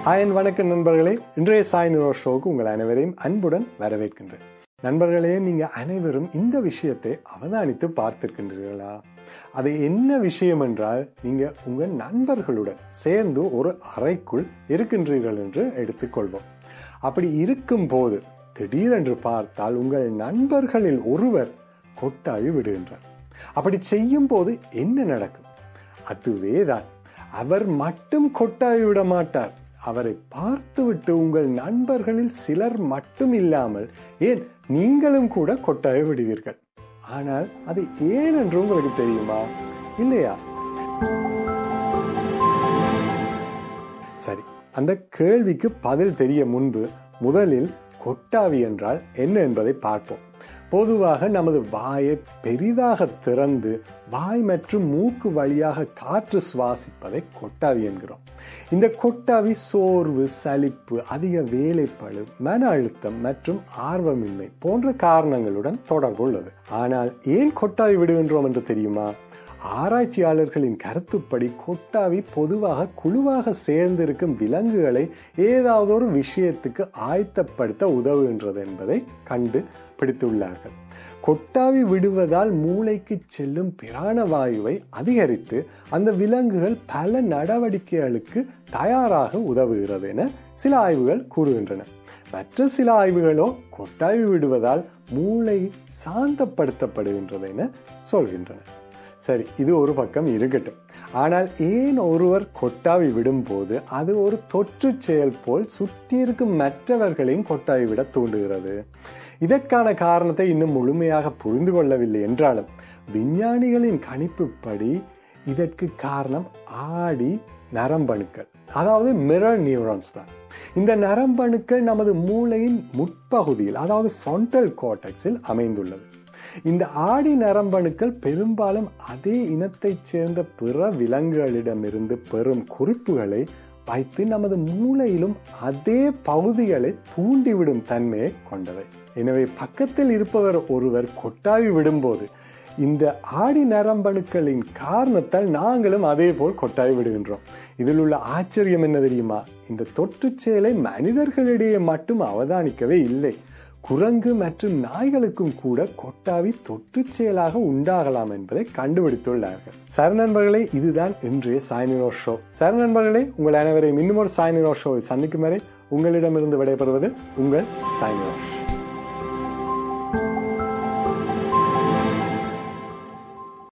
ஆயன் வணக்கம் நண்பர்களே இன்றைய சாய் நிரோ ஷோவுக்கு உங்கள் அனைவரையும் அன்புடன் வரவேற்கின்றேன் நண்பர்களே நீங்க அனைவரும் இந்த விஷயத்தை அவதானித்து பார்த்திருக்கின்றீர்களா அது என்ன விஷயம் என்றால் நீங்க உங்க நண்பர்களுடன் சேர்ந்து ஒரு அறைக்குள் இருக்கின்றீர்கள் என்று எடுத்துக்கொள்வோம் அப்படி இருக்கும் போது திடீரென்று பார்த்தால் உங்கள் நண்பர்களில் ஒருவர் கொட்டாவி விடுகின்றார் அப்படி செய்யும் போது என்ன நடக்கும் அதுவே தான் அவர் மட்டும் கொட்டாவி விட மாட்டார் அவரை பார்த்துவிட்டு உங்கள் நண்பர்களில் சிலர் மட்டும் இல்லாமல் ஏன் நீங்களும் கூட கொட்டாவி விடுவீர்கள் ஆனால் அது ஏன் என்று உங்களுக்கு தெரியுமா இல்லையா சரி அந்த கேள்விக்கு பதில் தெரிய முன்பு முதலில் கொட்டாவி என்றால் என்ன என்பதை பார்ப்போம் பொதுவாக நமது வாயை பெரிதாக திறந்து வாய் மற்றும் மூக்கு வழியாக காற்று சுவாசிப்பதை கொட்டாவி என்கிறோம் இந்த கொட்டாவி சோர்வு சலிப்பு அதிக வேலைப்பழு மன அழுத்தம் மற்றும் ஆர்வமின்மை போன்ற காரணங்களுடன் தொடர்புள்ளது ஆனால் ஏன் கொட்டாவி விடுகின்றோம் என்று தெரியுமா ஆராய்ச்சியாளர்களின் கருத்துப்படி கொட்டாவி பொதுவாக குழுவாக சேர்ந்திருக்கும் விலங்குகளை ஏதாவது ஒரு விஷயத்துக்கு ஆயத்தப்படுத்த உதவுகின்றது என்பதை கண்டு பிடித்துள்ளார்கள் கொட்டாவி விடுவதால் மூளைக்கு செல்லும் பிராண வாயுவை அதிகரித்து அந்த விலங்குகள் பல நடவடிக்கைகளுக்கு தயாராக உதவுகிறது என சில ஆய்வுகள் கூறுகின்றன மற்ற சில ஆய்வுகளோ கொட்டாவி விடுவதால் மூளை சாந்தப்படுத்தப்படுகின்றது என சொல்கின்றன சரி இது ஒரு பக்கம் இருக்கட்டும் ஆனால் ஏன் ஒருவர் கொட்டாவி விடும்போது அது ஒரு தொற்று செயல் போல் சுற்றி இருக்கும் மற்றவர்களையும் கொட்டாவி விட தூண்டுகிறது இதற்கான காரணத்தை இன்னும் முழுமையாக புரிந்து கொள்ளவில்லை என்றாலும் விஞ்ஞானிகளின் கணிப்புப்படி இதற்கு காரணம் ஆடி நரம்பணுக்கள் அதாவது மிரர் நியூரான்ஸ் தான் இந்த நரம்பணுக்கள் நமது மூளையின் முற்பகுதியில் அதாவது ஃப்ரண்டல் கோட்டக்ஸில் அமைந்துள்ளது இந்த ஆடி நரம்பணுக்கள் பெரும்பாலும் அதே இனத்தைச் சேர்ந்த பிற விலங்குகளிடமிருந்து பெறும் குறிப்புகளை வைத்து நமது மூளையிலும் அதே பகுதிகளை தூண்டிவிடும் தன்மையை கொண்டவை எனவே பக்கத்தில் இருப்பவர் ஒருவர் கொட்டாவி விடும்போது இந்த ஆடி நரம்பணுக்களின் காரணத்தால் நாங்களும் அதே போல் கொட்டாவி விடுகின்றோம் இதில் உள்ள ஆச்சரியம் என்ன தெரியுமா இந்த தொற்று செயலை மனிதர்களிடையே மட்டும் அவதானிக்கவே இல்லை குரங்கு மற்றும் நாய்களுக்கும் கூட கொட்டாவி தொற்று செயலாக உண்டாகலாம் என்பதை கண்டுபிடித்துள்ளார்கள் சர நண்பர்களே இதுதான் இன்றைய சாய்னிரோ ஷோ சர நண்பர்களே உங்கள் அனைவரையும் இன்னும் ஒரு சாய்னிரோ ஷோவில் சந்திக்கும் வரை உங்களிடமிருந்து விடைபெறுவது உங்கள் சாய்னிரோ